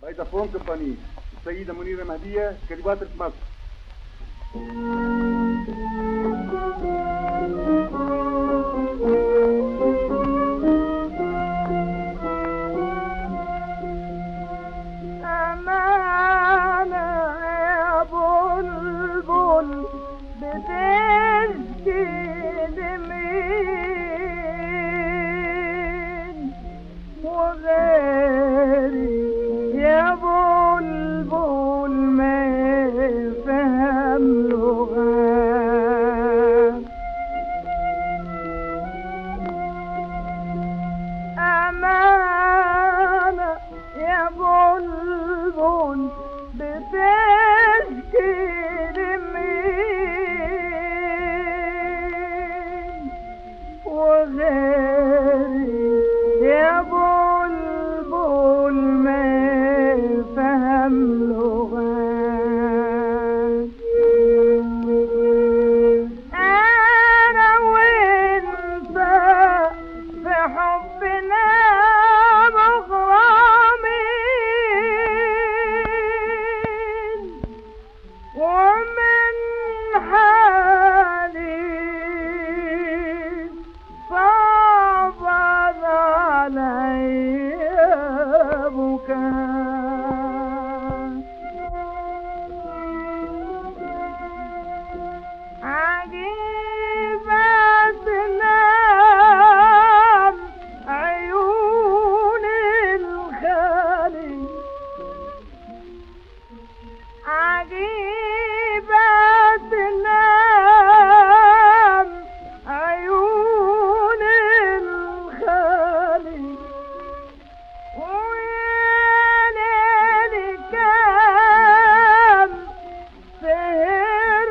فودافون كومباني السيدة منيرة مهدية كليوباترا مصر أمانة يا بلبل بتشكي لمين وغيري يا بلبل ما يفهم لغات أمانة يا بلبل بتشكي لمين وغيري يا بلبل ما يفهم لغات أنا وأنت في حبنا مغرمين ومن حالي صعب علي بكاء عجيبة تنام عيون الخالي عجيبة تنام عيون الخالي ويا ليل كام سهر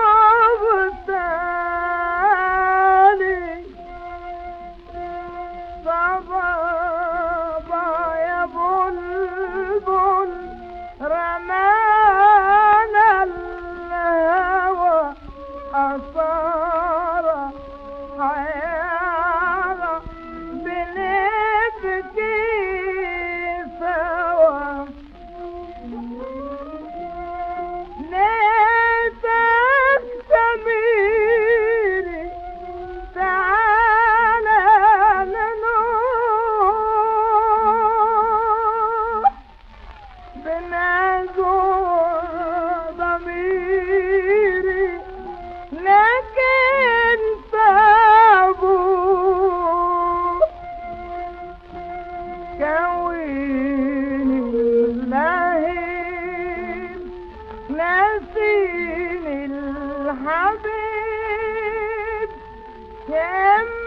مغتالي صبابا يا بلبل رمانا الهوى أصار حيارى بنبكي سوا ليتك سميري تعالى نروح بنزور ضميري لكن تابوه كويني اللهيب نسيني الحبيب يا